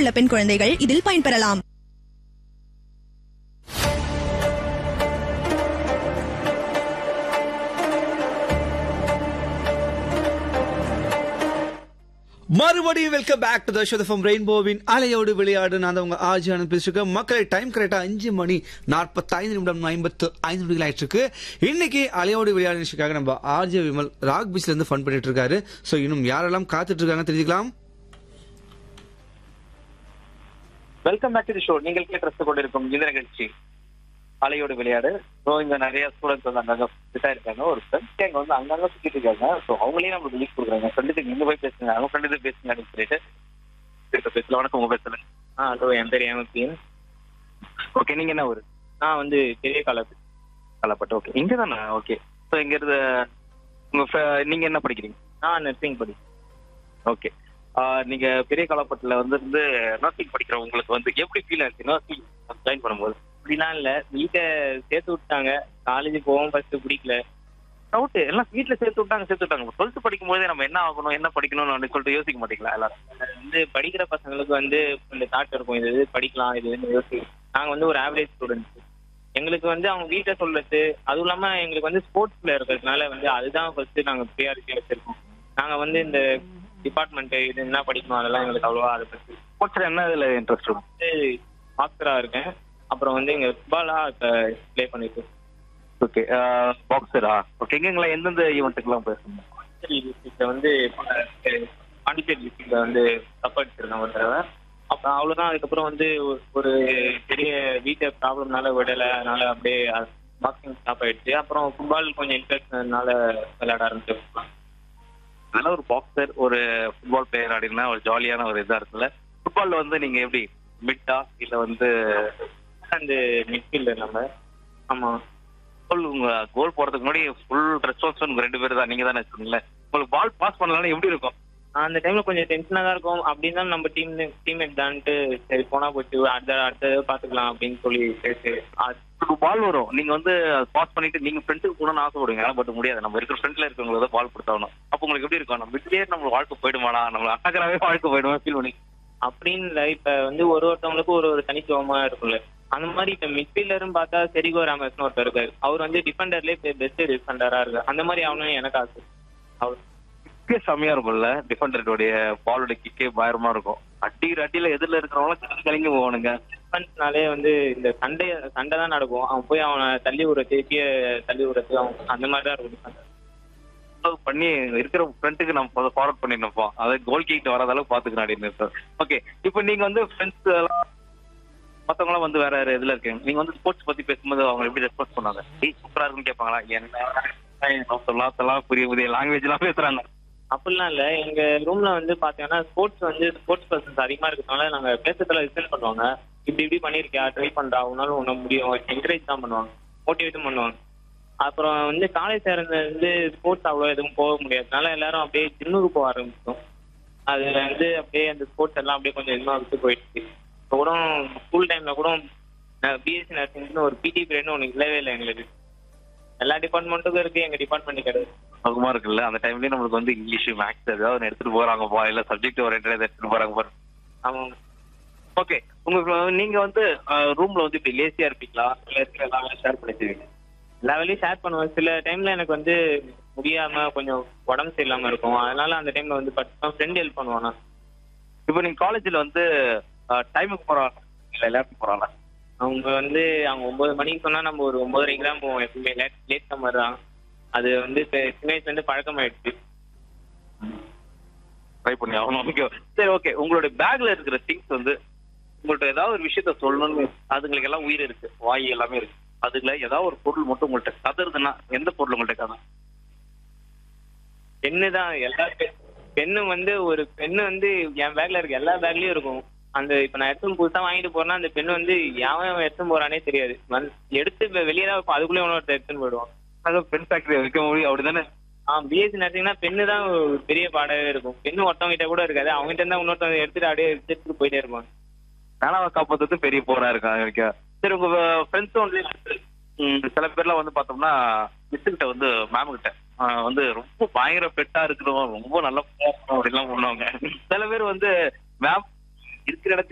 உள்ள பெண் குழந்தைகள் இதில் பயன்பெறலாம் மறுபடியும் welcome back to the show from ரெயின்போவின் அலையோடு விளையாடு நான் தான் உங்க ஆஜி ஆனந்த் பேசிருக்கேன் மக்களை டைம் கரெக்டா அஞ்சு மணி நாற்பத்தைந்து நிமிடம் ஐம்பத்து ஐந்து நிமிடங்கள் ஆயிட்டு இருக்கு இன்னைக்கு அலையோடு விளையாடு நிகழ்ச்சிக்காக நம்ம ஆர்ஜே விமல் ராக் பீச்ல இருந்து ஃபன் பண்ணிட்டு இருக்காரு சோ இன்னும் யாரெல்லாம் காத்துட்டு இருக்காங்க தெரிஞ்சுக்கலாம் welcome back to the show நீங்கள் கேட்டு ரசித்துக் கொண்டிருக்கும் இந்த நிகழ்ச்சி அலையோடு விளையாடு ஸோ இங்க நிறைய ஸ்டூடெண்ட்ஸ் வந்து அங்கங்க ஃபிட்டா இருக்காங்க ஒரு ஃப்ரெண்ட்ஸ் கேங் வந்து அங்கங்க சுத்திட்டு இருக்காங்க ஸோ அவங்களையும் நம்மளுக்கு ரிலீஸ் கொடுக்குறாங்க ஃப்ரெண்டுக்கு நீங்க போய் பேசுங்க அவங்க ஃப்ரெண்டு பேசுங்க அப்படின்னு சொல்லிட்டு இருக்க பேசல வணக்கம் உங்க பேசல ஆ ஹலோ என் பேர் ஏமப்பின் ஓகே நீங்க என்ன ஊர் நான் வந்து பெரிய காலப்பட்டு காலப்பட்டு ஓகே இங்க தானே ஓகே ஸோ இங்க இருந்து உங்க fr- நீங்க என்ன படிக்கிறீங்க நான் நர்சிங் படி ஓகே நீங்க பெரிய காலப்பட்டுல வந்து இருந்து நர்சிங் படிக்கிற உங்களுக்கு வந்து எப்படி ஃபீல் ஆச்சு நர்சிங் ஜாயின் பண்ணும்போது அப்படிலாம் இல்ல வீட்டை சேர்த்து விட்டாங்க காலேஜ் போவோம் ஃபர்ஸ்ட் பிடிக்கல டவுட் எல்லாம் வீட்ல சேர்த்து விட்டாங்க சேர்த்து விட்டாங்க டுவெல்த் படிக்கும் போதே நம்ம என்ன ஆகணும் என்ன படிக்கணும்னு அப்படின்னு சொல்லிட்டு யோசிக்க மாட்டீங்களா எல்லாரும் வந்து படிக்கிற பசங்களுக்கு வந்து இந்த தாட் இருக்கும் இது இது படிக்கலாம் இது இதுன்னு யோசி நாங்க வந்து ஒரு ஆவரேஜ் ஸ்டூடெண்ட்ஸ் எங்களுக்கு வந்து அவங்க வீட்டை சொல்றது அதுவும் இல்லாம எங்களுக்கு வந்து ஸ்போர்ட்ஸ்ல இருக்கிறதுனால வந்து அதுதான் ஃபர்ஸ்ட் நாங்க ப்ரியாரிட்டி வச்சிருக்கோம் நாங்க வந்து இந்த டிபார்ட்மெண்ட் இது என்ன படிக்கணும் அதெல்லாம் எங்களுக்கு அவ்வளோவா அதை பத்தி ஸ்போர்ட்ஸ்ல என்ன இதுல இன்ட்ரெஸ்ட் இருக்கும் வந்து மாஸ்டரா இருக்கேன் அப்புறம் வந்து இங்க ஃபுட்பாலா ப்ளே பண்ணிட்டு இருக்கேன். ஓகே பாக்ஸரா ஓகே எங்கெங்களா எந்தெந்த ஈவெண்ட்டுக்கெல்லாம் போயிருக்கீங்க பாண்டிச்சேரி டிஸ்ட்ரிக்ட்ல வந்து அஹ், பாண்டிச்சேரி டிஸ்ட்ரிக்ட்ல வந்து கப் அடிச்சிருக்கேன் ஒரு தடவை அப்புறம் அவ்வளவுதான் அதுக்கப்புறம் வந்து ஒரு- ஒரு பெரிய வீட்டு ப்ராப்ளம்னால விடல அதனால அப்படியே பாக்ஸிங் ஸ்டாப் ஆயிடுச்சு அப்புறம் ஃபுட்பால் கொஞ்சம் இன்ட்ரெஸ்ட்னால விளையாட ஆரம்பிச்சிருக்கோம் அதனால ஒரு பாக்ஸர் ஒரு ஃபுட்பால் பிளேயர் அப்படின்னா ஒரு ஜாலியான ஒரு இதா இருக்குல்ல ஃபுட்பால்ல வந்து நீங்க எப்படி மிட்டா இல்ல வந்து அந்த மிட்ஃபீல்டர் நம்ம ஆமா கோல் உங்க கோல் போறதுக்கு முன்னாடி ஃபுல் ரெஸ்பான்ஸ் உங்க ரெண்டு பேர் தான் நீங்க தானே வச்சுக்கோங்களேன் உங்களுக்கு பால் பாஸ் பண்ணலாம் எப்படி இருக்கும் அந்த டைம்ல கொஞ்சம் டென்ஷனா தான் இருக்கும் அப்படின்னு தான் நம்ம டீம் டீம்மேட் தான்ட்டு சரி போனா போச்சு அடுத்த அடுத்த பாத்துக்கலாம் அப்படின்னு சொல்லி பேசி பால் வரும் நீங்க வந்து பாஸ் பண்ணிட்டு நீங்க ஃப்ரெண்ட்ஸுக்கு போகணும்னு ஆசைப்படுவீங்க பட் முடியாது நம்ம இருக்கிற ஃப்ரெண்ட்ல இருக்கவங்களுக்கு தான் பால் கொடுத்தாகணும் அப்போ உங்களுக்கு எப்படி இருக்கும் நம்ம விட்லயே நம்ம வாழ்க்கை போயிடுமாடா நம்ம அட்டாக்கராகவே வாழ்க்கை போயிடுமா ஃபீல் பண்ணி அப்படின்னு இல்ல இப்ப வந்து ஒரு ஒருத்தவங்களுக்கும் ஒரு ஒரு தனித்துவமா இருக்கும்ல அந்த மாதிரி இப்ப மிட்ஃபீல்டரும் பார்த்தா செரிகோ ராமஸ்னு ஒருத்தர் இருக்காரு அவர் வந்து டிஃபெண்டர்லயே பெஸ்ட் டிஃபெண்டரா இருக்கு அந்த மாதிரி ஆகணும்னு எனக்கு ஆசை அவர் கிக்கே செம்மையா இருக்கும்ல டிஃபெண்டருடைய பாலோட கிக்கே பயரமா இருக்கும் அடிக்கிற அடியில எதிரில் இருக்கிறவங்களும் கலங்கி போவானுங்க டிஃபென்ஸ்னாலே வந்து இந்த சண்டை சண்டை தான் நடக்கும் அவன் போய் அவனை தள்ளி விடுறது கீழே தள்ளி விடுறது அவன் அந்த மாதிரி தான் இருக்கும் defender. அளவு பண்ணி இருக்கிற ஃப்ரெண்டுக்கு நம்ம ஃபார்வர்ட் பண்ணிருப்போம் அதை கோல் கிட்ட வராத அளவுக்கு பாத்துக்கிறோம் அப்படின்னு சார் ஓகே இப்போ நீங்க வந்து ஃப்ரெண்ட்ஸ் மத்தவங்களாம் வந்து வேற வேற இதுல இருக்கீங்க நீங்க வந்து ஸ்போர்ட்ஸ் பத்தி பேசும்போது அவங்க எப்படி ரெஸ்பான்ஸ் பண்ணாங்க ஏய் சூப்பரா இருக்குன்னு கேட்பாங்களா என்ன சொல்லலாம் சொல்லலாம் புரிய புதிய லாங்குவேஜ் எல்லாம் பேசுறாங்க அப்படிலாம் இல்ல எங்க ரூம்ல வந்து பாத்தீங்கன்னா ஸ்போர்ட்ஸ் வந்து ஸ்போர்ட்ஸ் பர்சன்ஸ் அதிகமா இருக்கிறதுனால நாங்க பேசுறதுல ரிசல்ட் பண்ணுவாங்க இப்படி இப்படி பண்ணிருக்கியா ட்ரை பண்றா உன்னால உன்ன முடியும் என்கரேஜ் தான் பண்ணுவாங்க மோட்டிவேட்டும் பண்ணுவாங்க அப்புறம் வந்து காலேஜ் சேர்ந்த வந்து ஸ்போர்ட்ஸ் அவ்வளோ எதுவும் போக முடியாதனால எல்லாரும் அப்படியே ஜிம்முக்கு போக ஆரம்பிச்சோம் அதுல வந்து அப்படியே அந்த ஸ்போர்ட்ஸ் எல்லாம் அப்படியே கொஞ்சம் இதுமா விட்டு போயிடுச்சு இப்போ கூட ஸ்கூல் டைம்ல கூட பிஎஸ்சி நர்சிங்னு ஒரு பிடி பீரியட்னு ஒன்று இல்லவே இல்லை எங்களுக்கு எல்லா டிபார்ட்மெண்ட்டுக்கும் இருக்கு எங்க டிபார்ட்மெண்ட் கிடையாது சுகமா இருக்குல்ல அந்த டைம்லயே நம்மளுக்கு வந்து இங்கிலீஷ் மேக்ஸ் ஏதாவது ஒண்ணு எடுத்துட்டு போறாங்கப்பா இல்ல சப்ஜெக்ட் ஓரியன்டா எடுத்துட்டு போறாங்க பாரு அவங்க ஓகே உங்க நீங்க வந்து ரூம்ல வந்து இப்படி லேசியா இருப்பீங்களா இல்ல இருக்கிற எல்லாமே ஷேர் பண்ணிச்சுவீங்க எல்லா வேலையும் ஷேர் பண்ணுவேன் சில டைம்ல எனக்கு வந்து முடியாம கொஞ்சம் உடம்பு சரியில்லாம இருக்கும் அதனால அந்த டைம்ல வந்து ஃப்ரெண்ட் ஹெல்ப் பண்ணுவானா இப்போ நீங்க காலேஜ்ல வந்து டைமுக்கு போறாங்க இல்ல லேப்டாப் போறாங்க அவங்க வந்து அவங்க ஒன்பது மணிக்கு சொன்னா நம்ம ஒரு ஒன்பதரைக்கு தான் போவோம் எப்பவுமே லேட் லேட் சம்மர் தான் அது வந்து இப்ப சின்ன வயசுல இருந்து பழக்கமாயிடுச்சு ட்ரை பண்ணி ஆகணும் ஓகே சரி ஓகே உங்களோட பேக்ல இருக்கிற திங்ஸ் வந்து உங்கள்ட்ட ஏதாவது ஒரு விஷயத்த சொல்லணும்னு அதுங்களுக்கு எல்லாம் உயிர் இருக்கு வாய் எல்லாமே இருக்கு அதுல ஏதாவது ஒரு பொருள் மட்டும் உங்கள்ட்ட கதறுதுன்னா எந்த பொருள் உங்கள்ட்ட கதை பெண்ணு தான் எல்லா பெண்ணு வந்து ஒரு பெண்ணு வந்து என் பேக்ல இருக்க எல்லா பேக்லயும் இருக்கும் அந்த இப்ப நான் எடுத்து புதுசா வாங்கிட்டு போறேன்னா அந்த பெண்ணு வந்து எவன் எடுத்து போறானே தெரியாது வந்து எடுத்து இப்ப வெளியே தான் வைப்பான். அதுக்குள்ளே ஒன்று எடுத்துன்னு போயிடுவான் அதான் பென் ஃபேக்டரி வைக்க முடியும் அப்படிதானே ஆ பிஎஸ்சி நர்சிங்னா பெண்ணு தான் ஒரு பெரிய பாடவே இருக்கும் பெண்ணு ஒருத்தவங்க கிட்ட கூட இருக்காது அவங்க கிட்ட இருந்தா இன்னொருத்தவங்க எடுத்துட்டு அப்படியே எடுத்துட்டு போயிட்டே இருப்பாங்க கனவை காப்பாத்துறது பெரிய போரா இருக்காங்க எனக்கு சரி உங்க ஃப்ரெண்ட்ஸும் வந்து ம், சில பேர்லாம் வந்து பார்த்தோம்னா மிஸ் கிட்ட வந்து மேம் கிட்ட ஆ, வந்து ரொம்ப பயங்கர பெட்டா இருக்கிறவங்க ரொம்ப நல்ல அப்படிலாம் பண்ணுவாங்க சில பேர் வந்து மேம் இருக்கிற இடத்துல